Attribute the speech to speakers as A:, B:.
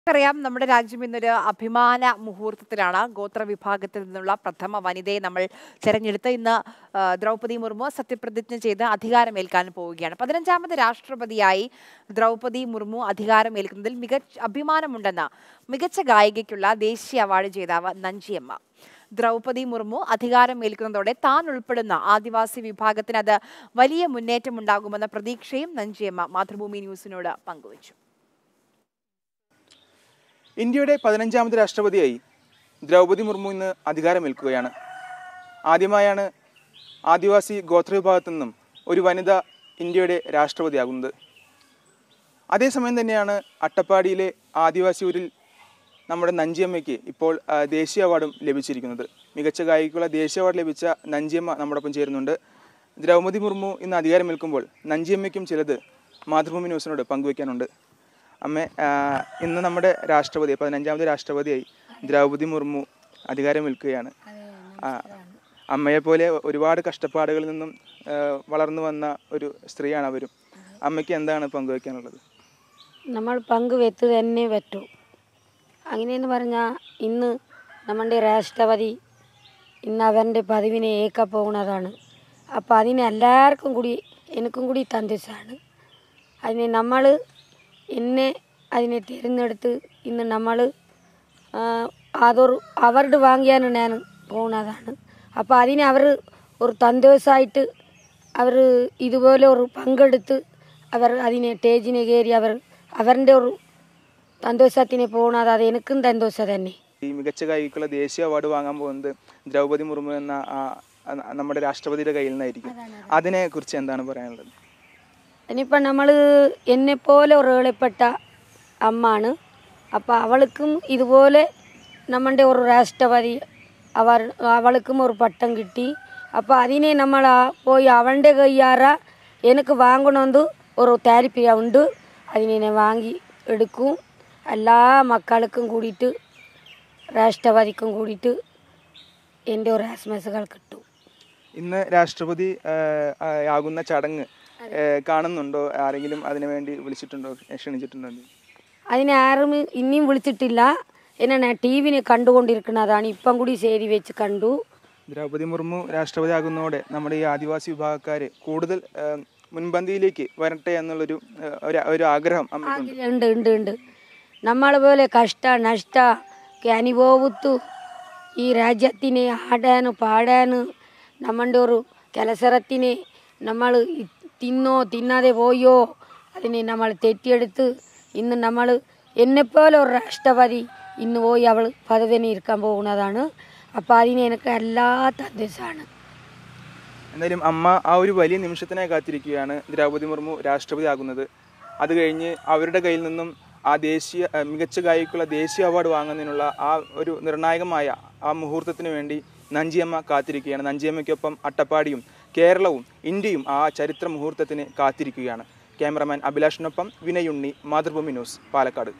A: അറിയാം നമ്മുടെ രാജ്യം ഇന്നൊരു അഭിമാന മുഹൂർത്തത്തിലാണ് ഗോത്ര വിഭാഗത്തിൽ നിന്നുള്ള പ്രഥമ വനിതയെ നമ്മൾ തെരഞ്ഞെടുത്ത് ഇന്ന് ആ, ദ്രൗപദി മുർമു സത്യപ്രതിജ്ഞ ചെയ്ത് അധികാരമേൽക്കാൻ പോവുകയാണ് പതിനഞ്ചാമത് രാഷ്ട്രപതിയായി ദ്രൗപദി മുർമു അധികാരമേൽക്കുന്നതിൽ മികച്ച അഭിമാനമുണ്ടെന്ന് മികച്ച ഗായികയ്ക്കുള്ള ദേശീയ അവാർഡ് ജേതാവ് നഞ്ചിയമ്മ ദ്രൗപദി മുർമു അധികാരമേൽക്കുന്നതോടെ താൻ ഉൾപ്പെടുന്ന ആദിവാസി വിഭാഗത്തിന് അത് വലിയ മുന്നേറ്റമുണ്ടാകുമെന്ന പ്രതീക്ഷയും നഞ്ചിയമ്മ മാതൃഭൂമി ന്യൂസിനോട് പങ്കുവച്ചു
B: ഇന്ത്യയുടെ പതിനഞ്ചാമത് രാഷ്ട്രപതിയായി ദ്രൗപദി മുർമു ഇന്ന് അധികാരമേൽക്കുകയാണ് ആദ്യമായാണ് ആദിവാസി ഗോത്രവിഭാഗത്തു നിന്നും ഒരു വനിത ഇന്ത്യയുടെ രാഷ്ട്രപതിയാകുന്നത് അതേസമയം തന്നെയാണ് അട്ടപ്പാടിയിലെ ആദിവാസി ഊരിൽ നമ്മുടെ നഞ്ചിയമ്മയ്ക്ക് ഇപ്പോൾ ആ, ദേശീയ അവാർഡും ലഭിച്ചിരിക്കുന്നത് മികച്ച ഗായികയ്ക്കുള്ള ദേശീയ അവാർഡ് ലഭിച്ച നഞ്ചിയമ്മ നമ്മോടൊപ്പം ചേരുന്നുണ്ട് ദ്രൗപദി മുർമു ഇന്ന് അധികാരമേൽക്കുമ്പോൾ നഞ്ചിയമ്മയ്ക്കും ചിലത് മാതൃഭൂമി ന്യൂസിനോട് പങ്കുവയ്ക്കാനുണ്ട് അമ്മ ആ, ഇന്ന് നമ്മുടെ രാഷ്ട്രപതി പതിനഞ്ചാമത് രാഷ്ട്രപതിയായി ദ്രൗപദി മുർമു അധികാരമേൽക്കുകയാണ് ആ, അമ്മയെപ്പോലെ ഒരുപാട് കഷ്ടപ്പാടുകളിൽ നിന്നും ആ, വളർന്നു വന്ന ഒരു സ്ത്രീയാണ് അവരും അമ്മയ്ക്ക് എന്താണ് പങ്കുവയ്ക്കാനുള്ളത്
C: നമ്മൾ പങ്കുവെത്ത് തന്നെ പറ്റൂ അങ്ങനെയെന്ന് പറഞ്ഞാൽ ഇന്ന് നമ്മുടെ രാഷ്ട്രപതി ഇന്ന് അവൻ്റെ പദവിനെ ഏക്കാൻ പോകുന്നതാണ് അപ്പോൾ അതിന് എല്ലാവർക്കും കൂടി എനിക്കും കൂടി തന്തസാണ് അതിനെ നമ്മൾ എന്നെ അതിനെ തിരഞ്ഞെടുത്ത് ഇന്ന് നമ്മൾ അതൊരു അവാർഡ് വാങ്ങിയാണ് ഞാൻ പോകുന്നതാണ് അപ്പോൾ അതിന് അവർ ഒരു തന്തോസായിട്ട് അവർ ഇതുപോലെ ഒരു പങ്കെടുത്ത് അവർ അതിനെ സ്റ്റേജിനെ കയറി അവർ അവരുടെ ഒരു തന്തോഷത്തിന് പോകുന്നത് അത് എനിക്കും തന്തോഷം തന്നെ
B: ഈ മികച്ച ഗായികയ്ക്കുള്ള ദേശീയ അവാർഡ് വാങ്ങാൻ പോകുന്നത് ദ്രൗപദി മുർമു എന്ന ആ, ആ, നമ്മുടെ രാഷ്ട്രപതിയുടെ കയ്യിൽ നിന്നായിരിക്കും അതിനെ കുറിച്ച് എന്താണ് പറയാനുള്ളത്
C: ഇനിയിപ്പം നമ്മൾ എന്നെപ്പോലെ ഒരു ഏളപ്പെട്ട അമ്മാണ് അപ്പോൾ അവൾക്കും ഇതുപോലെ നമ്മളുടെ ഒരു രാഷ്ട്രപതി അവർ അവൾക്കും ഒരു പട്ടം കിട്ടി അപ്പോൾ അതിനെ നമ്മൾ ആ പോയി അവളുടെ കയ്യാറ എനിക്ക് വാങ്ങണമെന്ന് ഒരു താല്പര്യം ഉണ്ട് അതിനെ ഞാൻ വാങ്ങി എടുക്കും എല്ലാ മക്കൾക്കും കൂടിയിട്ട് രാഷ്ട്രപതിക്കും കൂടിയിട്ട് എൻ്റെ ഒരു ആസ്മസുകൾ കിട്ടും
B: ഇന്ന് രാഷ്ട്രപതി ആ, ആ, ആകുന്ന ചടങ്ങ് ആ, കാണുന്നുണ്ടോ ആരെങ്കിലും അതിനു വേണ്ടി വിളിച്ചിട്ടുണ്ടോ ക്ഷണിച്ചിട്ടുണ്ടോ
C: അതിനെ ആരും ഇനിയും വിളിച്ചിട്ടില്ല എന്നെ ഞാൻ ടി വിനെ കണ്ടുകൊണ്ടിരിക്കുന്നതാണ് ഇപ്പം കൂടി ശരി വെച്ച് കണ്ടു
B: ദ്രൗപദി മുർമു രാഷ്ട്രപതി ആകുന്നതോടെ നമ്മുടെ ഈ ആദിവാസി വിഭാഗക്കാര് കൂടുതൽ ആ, മുൻപന്തിയിലേക്ക് വരട്ടെ എന്നുള്ളൊരു ആ, ഒരു- ഒരു ആഗ്രഹം അമ്മയ്ക്കുണ്ട്
C: ആഗ്രഹം ഉണ്ട് ഉണ്ട് ഉണ്ട് നമ്മളെ പോലെ കഷ്ട നഷ്ട ഒക്കെ അനുഭവത്തു ഈ രാജ്യത്തിനെ ആടാനും പാടാനും നമ്മളുടെ ഒരു കലസരത്തിനെ നമ്മൾ തിന്നോ തിന്നാതെ പോയോ അതിനെ നമ്മൾ തെറ്റിയെടുത്ത് ഇന്ന് നമ്മൾ എന്നെപ്പോലെ ഒരു രാഷ്ട്രപതി ഇന്ന് പോയി അവൾ പദവിനെ ഇരിക്കാൻ പോകുന്നതാണ് അപ്പോൾ അതിന് എനിക്ക് എല്ലാ തദ്ദേശമാണ്
B: എന്തായാലും അമ്മ ആ ഒരു വലിയ നിമിഷത്തിനായി കാത്തിരിക്കുകയാണ് ദ്രൗപദി മുർമു രാഷ്ട്രപതി ആകുന്നത് അത് കഴിഞ്ഞ് അവരുടെ കയ്യിൽ നിന്നും ആ ദേശീയ ആ, മികച്ച ഗായിക്കുള്ള ദേശീയ അവാർഡ് വാങ്ങുന്നതിനുള്ള ആ ഒരു നിർണായകമായ ആ മുഹൂർത്തത്തിന് വേണ്ടി നഞ്ചിയമ്മ കാത്തിരിക്കുകയാണ് നഞ്ചിയമ്മയ്ക്കൊപ്പം അട്ടപ്പാടിയും കേരളവും ഇന്ത്യയും ആ ചരിത്ര മുഹൂർത്തത്തിന് കാത്തിരിക്കുകയാണ് ക്യാമറമാൻ അഭിലാഷിനൊപ്പം വിനയുണ്ണി മാതൃഭൂമി ന്യൂസ് പാലക്കാട്